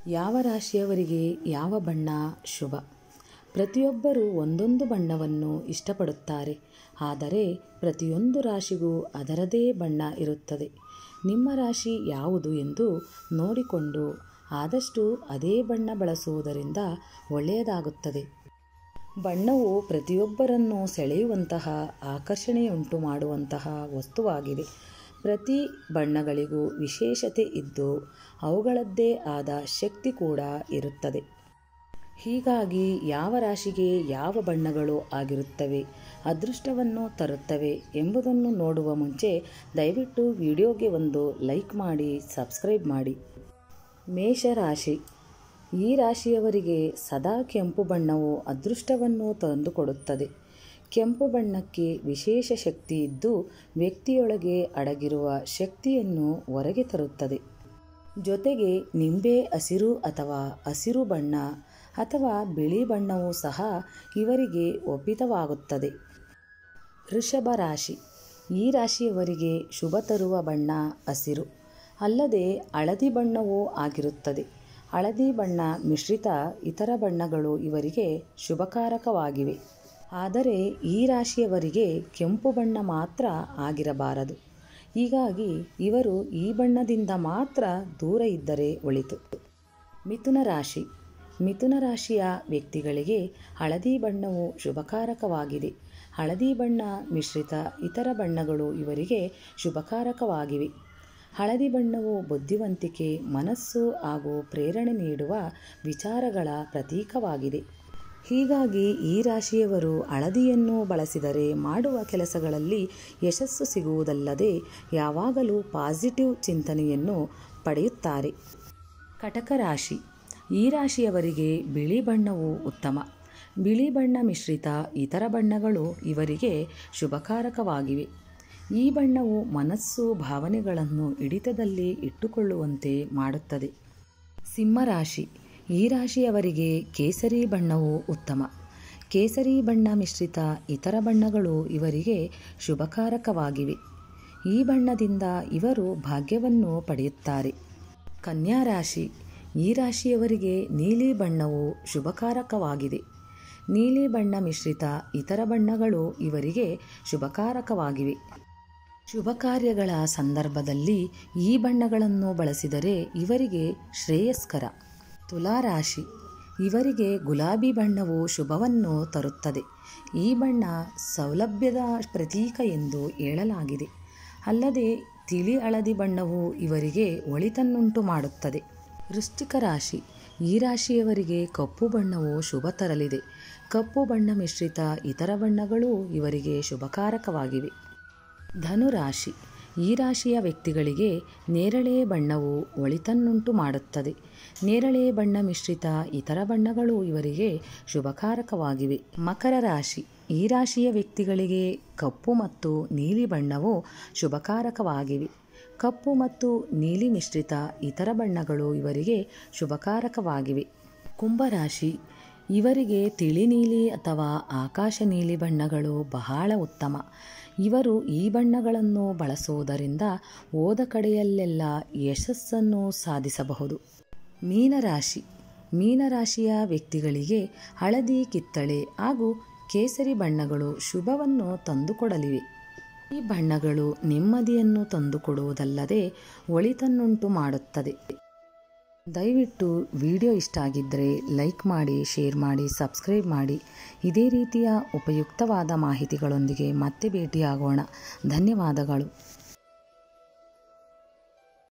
ಯಾವ ರಾಶಿಯವರಿಗೆ ಯಾವ ಬಣ್ಣ ಶುಭ ಪ್ರತಿಯೊಬ್ಬರೂ ಒಂದೊಂದು ಬಣ್ಣವನ್ನು ಇಷ್ಟಪಡುತ್ತಾರೆ ಆದರೆ ಪ್ರತಿಯೊಂದು ರಾಶಿಗೂ ಅದರದೇ ಬಣ್ಣ ಇರುತ್ತದೆ ನಿಮ್ಮ ರಾಶಿ ಯಾವುದು ಎಂದು ನೋಡಿಕೊಂಡು ಆದಷ್ಟು ಅದೇ ಬಣ್ಣ ಬಳಸುವುದರಿಂದ ಒಳ್ಳೆಯದಾಗುತ್ತದೆ ಬಣ್ಣವು ಪ್ರತಿಯೊಬ್ಬರನ್ನು ಸೆಳೆಯುವಂತಹ ಆಕರ್ಷಣೆಯುಂಟು ಮಾಡುವಂತಹ ವಸ್ತುವಾಗಿದೆ ಪ್ರತಿ ಬಣ್ಣಗಳಿಗೂ ವಿಶೇಷತೆ ಇದ್ದು ಅವುಗಳದ್ದೇ ಆದ ಶಕ್ತಿ ಕೂಡ ಇರುತ್ತದೆ ಹೀಗಾಗಿ ಯಾವ ರಾಶಿಗೆ ಯಾವ ಬಣ್ಣಗಳು ಆಗಿರುತ್ತವೆ ಅದೃಷ್ಟವನ್ನು ತರುತ್ತವೆ ಎಂಬುದನ್ನು ನೋಡುವ ಮುಂಚೆ ದಯವಿಟ್ಟು ವಿಡಿಯೋಗೆ ಒಂದು ಲೈಕ್ ಮಾಡಿ ಸಬ್ಸ್ಕ್ರೈಬ್ ಮಾಡಿ ಮೇಷರಾಶಿ ಈ ರಾಶಿಯವರಿಗೆ ಸದಾ ಕೆಂಪು ಬಣ್ಣವು ಅದೃಷ್ಟವನ್ನು ತಂದುಕೊಡುತ್ತದೆ ಕೆಂಪು ಬಣ್ಣಕ್ಕೆ ವಿಶೇಷ ಶಕ್ತಿ ಇದ್ದು ವ್ಯಕ್ತಿಯೊಳಗೆ ಅಡಗಿರುವ ಶಕ್ತಿಯನ್ನು ಹೊರಗೆ ತರುತ್ತದೆ ಜೊತೆಗೆ ನಿಂಬೆ ಹಸಿರು ಅಥವಾ ಹಸಿರು ಬಣ್ಣ ಅಥವಾ ಬಿಳಿ ಬಣ್ಣವೂ ಸಹ ಇವರಿಗೆ ಒಪ್ಪಿತವಾಗುತ್ತದೆ ವೃಷಭ ರಾಶಿ ಈ ರಾಶಿಯವರಿಗೆ ಶುಭ ತರುವ ಬಣ್ಣ ಹಸಿರು ಅಲ್ಲದೆ ಹಳದಿ ಬಣ್ಣವೂ ಆಗಿರುತ್ತದೆ ಹಳದಿ ಬಣ್ಣ ಮಿಶ್ರಿತ ಇತರ ಬಣ್ಣಗಳು ಇವರಿಗೆ ಶುಭಕಾರಕವಾಗಿವೆ ಆದರೆ ಈ ರಾಶಿಯವರಿಗೆ ಕೆಂಪು ಬಣ್ಣ ಮಾತ್ರ ಆಗಿರಬಾರದು ಹೀಗಾಗಿ ಇವರು ಈ ಬಣ್ಣದಿಂದ ಮಾತ್ರ ದೂರ ಇದ್ದರೆ ಒಳಿತು ಮಿಥುನ ರಾಶಿ ಮಿಥುನ ರಾಶಿಯ ವ್ಯಕ್ತಿಗಳಿಗೆ ಹಳದಿ ಬಣ್ಣವು ಶುಭಕಾರಕವಾಗಿದೆ ಹಳದಿ ಬಣ್ಣ ಮಿಶ್ರಿತ ಇತರ ಬಣ್ಣಗಳು ಇವರಿಗೆ ಶುಭಕಾರಕವಾಗಿವೆ ಹಳದಿ ಬಣ್ಣವು ಬುದ್ಧಿವಂತಿಕೆ ಮನಸ್ಸು ಹಾಗೂ ಪ್ರೇರಣೆ ನೀಡುವ ವಿಚಾರಗಳ ಪ್ರತೀಕವಾಗಿದೆ ಹೀಗಾಗಿ ಈ ರಾಶಿಯವರು ಹಳದಿಯನ್ನು ಬಳಸಿದರೆ ಮಾಡುವ ಕೆಲಸಗಳಲ್ಲಿ ಯಶಸ್ಸು ಸಿಗುವುದಲ್ಲದೆ ಯಾವಾಗಲೂ ಪಾಸಿಟಿವ್ ಚಿಂತನೆಯನ್ನು ಪಡೆಯುತ್ತಾರೆ ಕಟಕ ರಾಶಿ ಈ ರಾಶಿಯವರಿಗೆ ಬಿಳಿ ಬಣ್ಣವು ಉತ್ತಮ ಬಿಳಿ ಬಣ್ಣ ಮಿಶ್ರಿತ ಇತರ ಬಣ್ಣಗಳು ಇವರಿಗೆ ಶುಭಕಾರಕವಾಗಿವೆ ಈ ಬಣ್ಣವು ಮನಸ್ಸು ಭಾವನೆಗಳನ್ನು ಹಿಡಿತದಲ್ಲಿ ಇಟ್ಟುಕೊಳ್ಳುವಂತೆ ಮಾಡುತ್ತದೆ ಸಿಂಹರಾಶಿ ಈ ರಾಶಿಯವರಿಗೆ ಕೇಸರಿ ಬಣ್ಣವು ಉತ್ತಮ ಕೇಸರಿ ಬಣ್ಣ ಮಿಶ್ರಿತ ಇತರ ಬಣ್ಣಗಳು ಇವರಿಗೆ ಶುಭಕಾರಕವಾಗಿವೆ ಈ ಬಣ್ಣದಿಂದ ಇವರು ಭಾಗ್ಯವನ್ನು ಪಡೆಯುತ್ತಾರೆ ಕನ್ಯಾ ರಾಶಿ ಈ ರಾಶಿಯವರಿಗೆ ನೀಲಿ ಬಣ್ಣವು ಶುಭಕಾರಕವಾಗಿದೆ ನೀಲಿ ಬಣ್ಣ ಮಿಶ್ರಿತ ಇತರ ಬಣ್ಣಗಳು ಇವರಿಗೆ ಶುಭಕಾರಕವಾಗಿವೆ ಶುಭ ಕಾರ್ಯಗಳ ಸಂದರ್ಭದಲ್ಲಿ ಈ ಬಣ್ಣಗಳನ್ನು ಬಳಸಿದರೆ ಇವರಿಗೆ ಶ್ರೇಯಸ್ಕರ ತುಲಾರಾಶಿ ಇವರಿಗೆ ಗುಲಾಬಿ ಬಣ್ಣವು ಶುಭವನ್ನು ತರುತ್ತದೆ ಈ ಬಣ್ಣ ಸೌಲಭ್ಯದ ಪ್ರತೀಕ ಎಂದು ಹೇಳಲಾಗಿದೆ ಅಲ್ಲದೆ ತಿಳಿ ಹಳದಿ ಬಣ್ಣವು ಇವರಿಗೆ ಒಳಿತನ್ನುಂಟು ಮಾಡುತ್ತದೆ ವೃಶ್ಚಿಕ ರಾಶಿ ಈ ರಾಶಿಯವರಿಗೆ ಕಪ್ಪು ಬಣ್ಣವು ಶುಭ ತರಲಿದೆ ಕಪ್ಪು ಬಣ್ಣ ಮಿಶ್ರಿತ ಇತರ ಬಣ್ಣಗಳು ಇವರಿಗೆ ಶುಭಕಾರಕವಾಗಿವೆ ಧನುರಾಶಿ ಈ ರಾಶಿಯ ವ್ಯಕ್ತಿಗಳಿಗೆ ನೇರಳೆ ಬಣ್ಣವು ಒಳಿತನ್ನುಂಟು ಮಾಡುತ್ತದೆ ನೇರಳೆ ಬಣ್ಣ ಮಿಶ್ರಿತ ಇತರ ಬಣ್ಣಗಳು ಇವರಿಗೆ ಶುಭಕಾರಕವಾಗಿವೆ ಮಕರ ರಾಶಿ ಈ ರಾಶಿಯ ವ್ಯಕ್ತಿಗಳಿಗೆ ಕಪ್ಪು ಮತ್ತು ನೀಲಿ ಬಣ್ಣವು ಶುಭಕಾರಕವಾಗಿವೆ ಕಪ್ಪು ಮತ್ತು ನೀಲಿ ಮಿಶ್ರಿತ ಇತರ ಬಣ್ಣಗಳು ಇವರಿಗೆ ಶುಭಕಾರಕವಾಗಿವೆ ಕುಂಭರಾಶಿ ಇವರಿಗೆ ತಿಳಿ ನೀಲಿ ಅಥವಾ ಆಕಾಶ ನೀಲಿ ಬಣ್ಣಗಳು ಬಹಳ ಉತ್ತಮ ಇವರು ಈ ಬಣ್ಣಗಳನ್ನು ಬಳಸುವುದರಿಂದ ಹೋದ ಕಡೆಯಲ್ಲೆಲ್ಲ ಯಶಸ್ಸನ್ನು ಸಾಧಿಸಬಹುದು ಮೀನರಾಶಿ ಮೀನರಾಶಿಯ ವ್ಯಕ್ತಿಗಳಿಗೆ ಹಳದಿ ಕಿತ್ತಳೆ ಹಾಗೂ ಕೇಸರಿ ಬಣ್ಣಗಳು ಶುಭವನ್ನು ತಂದುಕೊಡಲಿವೆ ಈ ಬಣ್ಣಗಳು ನೆಮ್ಮದಿಯನ್ನು ತಂದುಕೊಡುವುದಲ್ಲದೆ ಒಳಿತನ್ನುಂಟು ಮಾಡುತ್ತದೆ ದಯವಿಟ್ಟು ವಿಡಿಯೋ ಇಷ್ಟ ಆಗಿದ್ದರೆ ಲೈಕ್ ಮಾಡಿ ಶೇರ್ ಮಾಡಿ ಸಬ್ಸ್ಕ್ರೈಬ್ ಮಾಡಿ ಇದೇ ರೀತಿಯ ಉಪಯುಕ್ತವಾದ ಮಾಹಿತಿಗಳೊಂದಿಗೆ ಮತ್ತೆ ಭೇಟಿಯಾಗೋಣ ಧನ್ಯವಾದಗಳು